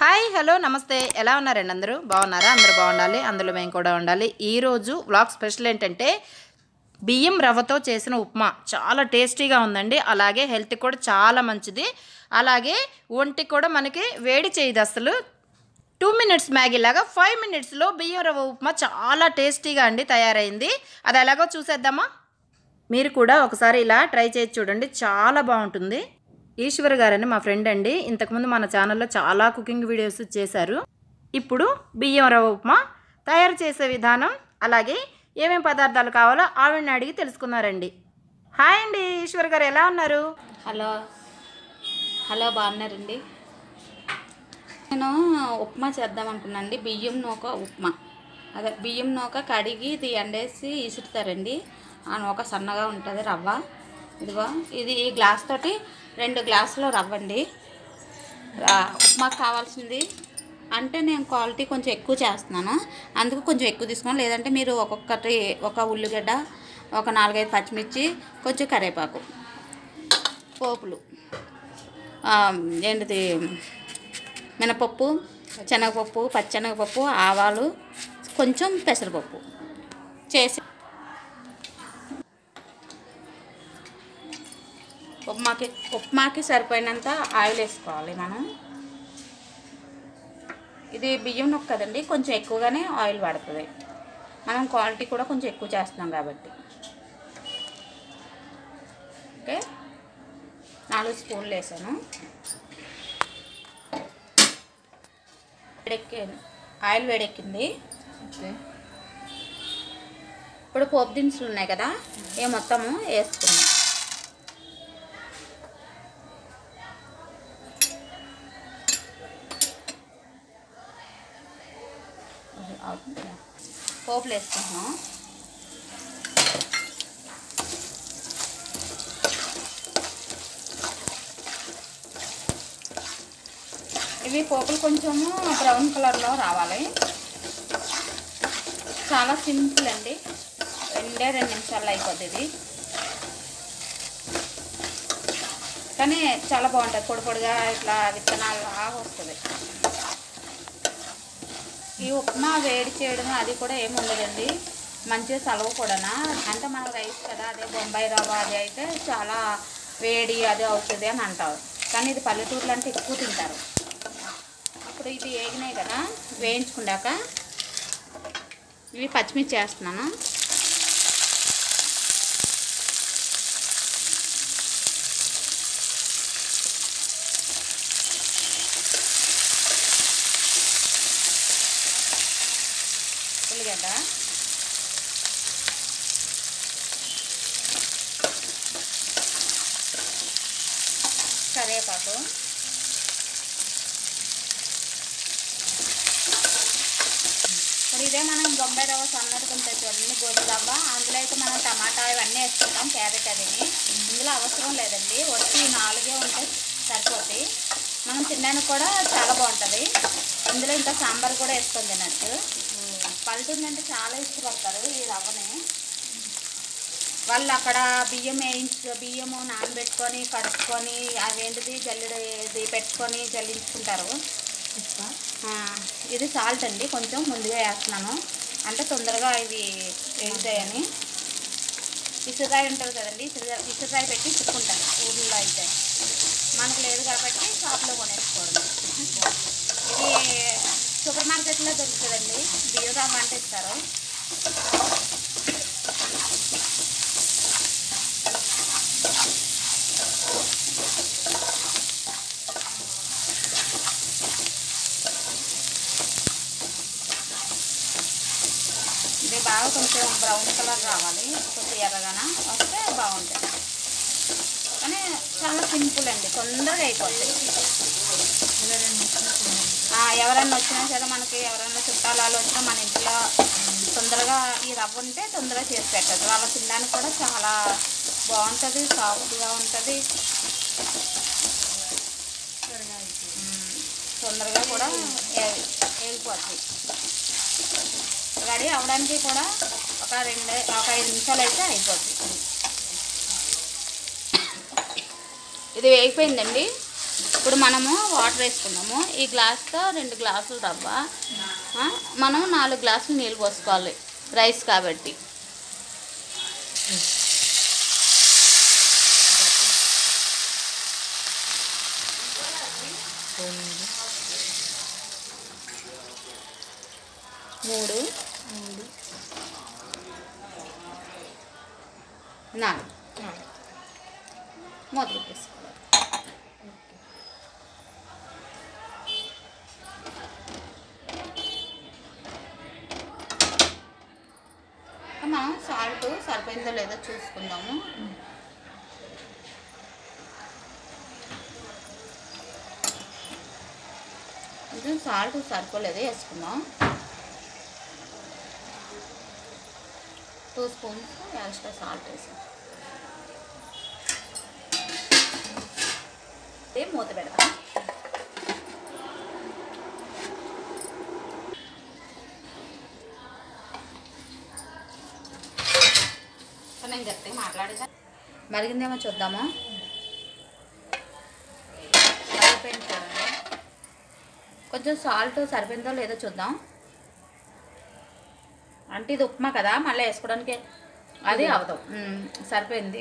Hi hello నమస్తే ఎలా ఉన్నారండి అందరూ బాగున్నారా అందరూ బాగుండాలి అందులో మేము కూడా ఉండాలి ఈరోజు వ్లాగ్ స్పెషల్ ఏంటంటే బియ్యం రవ్వతో చేసిన ఉప్మా చాలా టేస్టీగా ఉందండి అలాగే హెల్త్కి కూడా చాలా మంచిది అలాగే ఒంటికి కూడా మనకి వేడి చేయదు అసలు టూ మినిట్స్ మ్యాగీ లాగా ఫైవ్ మినిట్స్లో బియ్యం రవ్వ ఉప్మా చాలా టేస్టీగా అండి తయారైంది అది ఎలాగో చూసేద్దామా మీరు కూడా ఒకసారి ఇలా ట్రై చేసి చూడండి చాలా బాగుంటుంది ఈశ్వర్ గారని మా ఫ్రెండ్ అండి ఇంతకుముందు మన ఛానల్లో చాలా కుకింగ్ వీడియోస్ చేశారు ఇప్పుడు బియ్యం రవ్వ ఉప్మా తయారు చేసే విధానం అలాగే ఏమేం పదార్థాలు కావాలో ఆవిడని అడిగి తెలుసుకున్నారండి హాయ్ అండి ఈశ్వర్ గారు ఎలా ఉన్నారు హలో హలో బాగున్నారండి నేను ఉప్మా చేద్దాం అనుకున్నానండి బియ్యం నూక ఉప్మా అదే బియ్యం నూక కడిగి ఇది ఎండేసి ఇసురుతారండి ఆ నూక సన్నగా ఉంటుంది రవ్వ ఇదిగో ఇది ఈ గ్లాస్ తోటి రెండు గ్లాసులు రవ్వ అండి రా- ఉప్మాకు కావాల్సింది అంటే నేను క్వాలిటీ కొంచెం ఎక్కువ చేస్తున్నాను అందుకు కొంచెం ఎక్కువ తీసుకున్నాను లేదంటే మీరు ఒక్కొక్కటి ఒక ఉల్లిగడ్డ ఒక నాలుగైదు పచ్చిమిర్చి కొంచెం కరివేపాకు పోపులు ఆ, ఏంటిది మినపప్పు శనగపప్పు పచ్చెనగపప్పు ఆవాలు కొంచెం పెసరపప్పు చేసి ఉప్మాకి ఉప్మాకి సరిపోయినంత ఆయిల్ వేసుకోవాలి మనం ఇది బియ్యం నొక్క కదండి కొంచెం ఎక్కువగానే ఆయిల్ పడుతుంది మనం క్వాలిటీ కూడా కొంచెం ఎక్కువ చేస్తున్నాం కాబట్టి ఓకే నాలుగు స్పూన్లు వేసాను వేడెక్కి ఆయిల్ వేడెక్కింది ఇప్పుడు పోపు దినుసులు ఉన్నాయి కదా ఏ మొత్తము వేసుకున్నాం పోపులు వేసుకుంటున్నాం ఇవి పోపులు కొంచెము బ్రౌన్ కలర్లో రావాలి చాలా సింపుల్ అండి రెండే రెండు నిమిషాల్లో అయిపోద్ది ఇది కానీ చాలా బాగుంటుంది పొడి పొడిగా ఇట్లా విత్తనాలు లాగా వస్తుంది ఈ ఉప్మా వేడి చేయడం అది కూడా ఏమి ఉండదండి మంచిగా సలవ కూడానా అంటే మన రైస్ కదా అదే బొంబాయి రవ్వ అది అయితే చాలా వేడి అది అవుతుంది అని అంటారు కానీ ఇది పల్లెటూరులో అంటే ఎక్కువ తింటారు ఇప్పుడు ఇది వేగినాయి కదా వేయించుకున్నాక ఇవి పచ్చిమిర్చి వేస్తున్నాను ఉల్లిగడ్డ కరివేపాకు ఇప్పుడు ఇదే మనం బొంబాయి రవ్వ సన్నటి కొంచెం చూడండి గోధుమ రవ్వ అందులో అయితే మనం టమాటా ఇవన్నీ వేసుకుంటాం క్యారెట్ అదిని ఇందులో అవసరం లేదండి వచ్చి ఈ నాలుగే ఉంటే సరిపోతాయి మనం తినడానికి కూడా చాలా బాగుంటుంది ఇందులో ఇంకా సాంబార్ కూడా వేసుకొని తినచ్చు పల్లెటూరు అంటే చాలా ఇష్టపడతారు ఈ రవ్వని వాళ్ళు అక్కడ బియ్యం వేయించు బియ్యము నానబెట్టుకొని కడుక్కొని అవేంటిది జల్లెడ ఇది పెట్టుకొని జల్లించుకుంటారు ఆ, ఇది సాల్ట్ అండి కొంచెం ముందుగా వేస్తున్నాను అంటే తొందరగా ఇవి వేగుతాయని ఇసురాయి ఉంటుంది కదండి ఇసురు ఇసురాయి పెట్టి చుట్టుకుంటాను ఊళ్ళో అయితే మనకు లేదు కాబట్టి షాప్లో కొనేసుకోవడం ఇది సూపర్ మార్కెట్లో దొరుకుతుందండి బియ్యం రవ్వ అంటే ఇస్తారు ఇది బాగా కొంచెం బ్రౌన్ కలర్ రావాలి కొంచెం ఎర్రగాన వస్తే బాగుంటుంది కానీ చాలా సింపుల్ అండి తొందరగా అయిపోతుంది ఆ, ఎవరన్నా వచ్చినా సరే మనకి ఎవరన్నా చుట్టాలు వాళ్ళు వచ్చినా మన ఇంట్లో తొందరగా ఈ రవ్వ ఉంటే తొందరగా చేసి పెట్టదు వాళ్ళ తినడానికి కూడా చాలా బాగుంటుంది సాఫ్ట్గా ఉంటుంది మ్మ్. తొందరగా కూడా ఏ- వేగిపోద్ది రెడీ అవడానికి కూడా ఒక రెండు ఒక ఐదు నిమిషాలు అయితే అయిపోద్ది ఇది వేగిపోయిందండి ఇప్పుడు మనము వాటర్ వేసుకున్నాము ఈ గ్లాస్తో రెండు గ్లాసులు రవ్వ ఆ, మనం నాలుగు గ్లాసులు నీళ్ళు పోసుకోవాలి రైస్ కాబట్టి మూడు నాలుగు మూత పెట్టేసుకోవాలి మనం సాల్ట్ సరిపోయిందో లేదో చూసుకుందాము ఇది సాల్ట్ సరిపోలేదు వేసుకుందాం టూ స్పూన్స్ ఎక్స్ట్రా సాల్ట్ వేసాం ఇది మూత పెడతాం సో నేను గట్టిగా మాట్లాడేదా మరిగిందేమో చూద్దామా సరిపోయింది చూడండి కొంచెం సాల్ట్ సరిపోయిందో లేదో చూద్దాం అంటే ఇది ఉప్మా కదా మళ్ళీ వేసుకోవడానికి అది అవదాం సరిపోయింది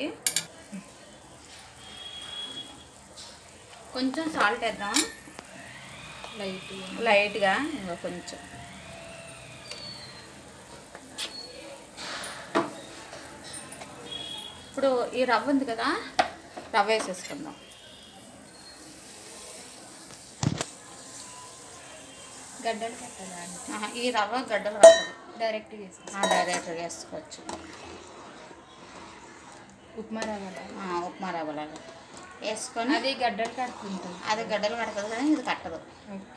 కొంచెం సాల్ట్ వేద్దాం లైట్ లైట్గా ఇంకా కొంచెం ఇప్పుడు ఈ రవ్వ ఉంది కదా రవ్వ వేసేసుకుందాం గడ్డలు పెట్టదా అండి ఆహా, ఈ రవ్వ గడ్డలు రాదు డైరెక్ట్ చేసేసి డైరెక్ట్గా వేసుకోవచ్చు ఉప్మా రవ్వ ఆ, ఉప్మా రవ్వలాగా వేసుకొని అది గడ్డలు కట్టుకుంటుంది అది గడ్డలు కడుతుంది కానీ ఇది కట్టదు ఓకే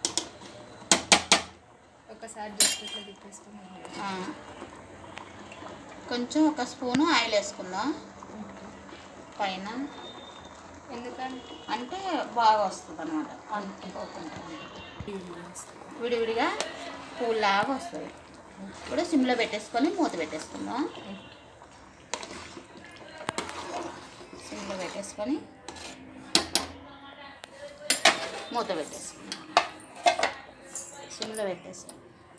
ఒకసారి జస్ట్ ఇట్లా తిప్పేసుకున్నాం ఆ. కొంచెం ఒక స్పూను ఆయిల్ వేసుకుందాం పైన ఎందుకంటే అంటే బాగా వస్తుంది అనమాట అంటుకోకుండా విడివిడిగా పూలాగా వస్తుంది ఇప్పుడు సిమ్లో పెట్టేసుకొని మూత పెట్టేసుకుందాం సిమ్లో పెట్టేసుకొని మూత పెట్టేసుకుందాం సిమ్లో పెట్టేసుకుందాం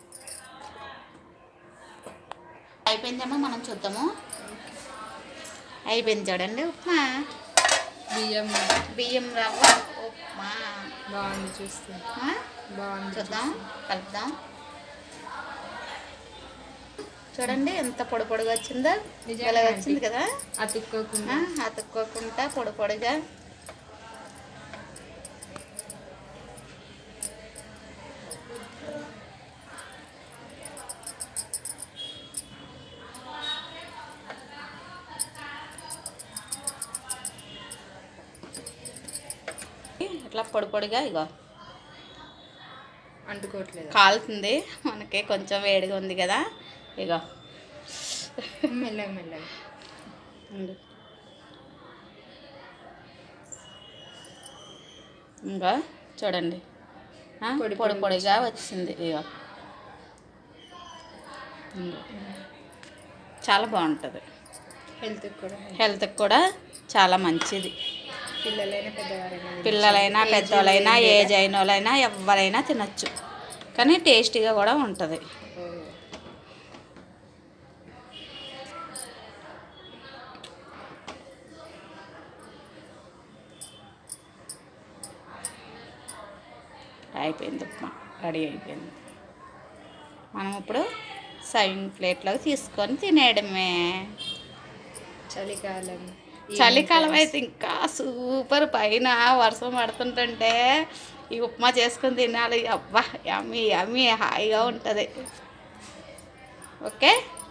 అయిపోయిందేమో మనం చూద్దాము అయిపోయింది చూడండి ఉప్మా బియ్యం బియ్యం రవ్వ ఉప్మా బాగుంది చూస్తుంది ఆ? బాగుంది చూద్దాం కలుపుదాం చూడండి ఎంత పొడి పొడిగా వచ్చిందో నిజంగా ఇలా ఆంటీ. వచ్చింది కదా అతుక్కోకుండా ఆ, అతుక్కోకుండా పొడి పొడిగా ఇట్లా పొడి పొడిగా ఇగో అంటుకోవట్లేదు కాలుతుంది మనకి కొంచెం వేడిగా ఉంది కదా ఇగో మెల్లగా మెల్లగా ఉండు. ఇంకా చూడండి ఆ, పొడి పొడి పొడిగా పొడిగా వచ్చింది ఇక ఉండు. చాలా బాగుంటుంది హెల్త్కి కూడా హెల్త్కి కూడా చాలా మంచిది పిల్లలైనా పెద్దవారైనా పిల్లలైనా పెద్దోళ్ళైనా ఏజ్ అయిన వాళ్ళైనా ఎవరైనా తినచ్చు కానీ టేస్టీగా కూడా ఉంటుంది ఓ. అయిపోయింది ఉప్మా రెడీ అయిపోయింది మనం ఇప్పుడు సైన్ ప్లేట్లోకి తీసుకొని తినేయడమే చలికాలం చలికాలం అయితే ఇంకా సూపర్ పైన వర్షం పడుతుంటుంటే ఈ ఉప్మా చేసుకొని తినాలి అబ్బా యమ్మీ యమ్మీ హాయిగా ఉంటుంది ఓకే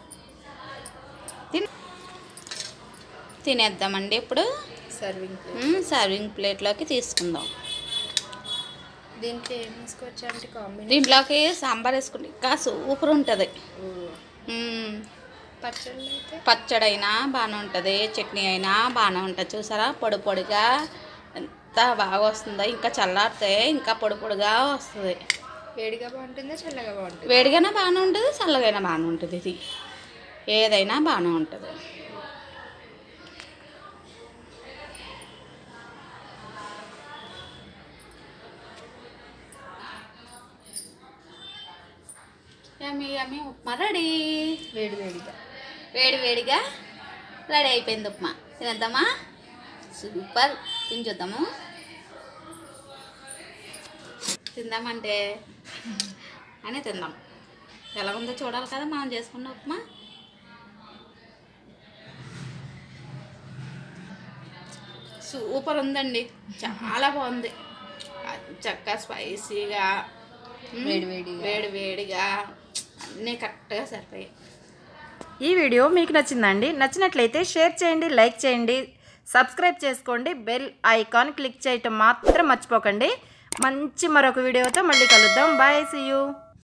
తిన్ తినేద్దామండి ఇప్పుడు సర్వింగ్ ప్లేట్ మ్మ్, సర్వింగ్ ప్లేట్లోకి తీసుకుందాం దీంట్లో ఏం వేసుకోవచ్చు అంటే కాంబినేషన్ దీంట్లోకి సాంబార్ వేసుకుంటే ఇంకా సూపర్ ఉంటుంది మ్మ్. పచ్చళ్ళు అయితే పచ్చడి అయినా బాగానే ఉంటుంది చట్నీ అయినా బాగానే ఉంటుంది చూసారా పొడి పొడిగా ఎంత బాగా వస్తుందో ఇంకా చల్లారితే ఇంకా పొడి పొడిగా వస్తుంది వేడిగా బాగుంటుందా చల్లగా బాగుంటుంది వేడిగానే బాగానే ఉంటుంది చల్లగైనా బాగానే ఉంటుంది ఇది ఏదైనా బాగానే ఉంటుంది యమ్మి యమ్మి ఉప్మా రెడీ వేడి వేడిగా వేడి వేడిగా రెడీ అయిపోయింది ఉప్మా తినేద్దామా సూపర్ తిని చూద్దాము తిందామంటే అని తిందాం ఎలా ఉందో చూడాలి కదా మనం చేసుకున్న ఉప్మా సూపర్ ఉందండి చాలా బాగుంది చక్కగా స్పైసీగా మ్మ్. వేడి వేడిగా. వేడి వేడిగా అన్నీ కరెక్ట్గా సరిపోయాయి ఈ వీడియో మీకు నచ్చిందండి నచ్చినట్లయితే షేర్ చేయండి లైక్ చేయండి సబ్స్క్రైబ్ చేసుకోండి బెల్ ఐకాన్ క్లిక్ చేయటం మాత్రం మర్చిపోకండి మంచి మరొక వీడియోతో మళ్ళీ కలుద్దాం బాయ్ సీ యూ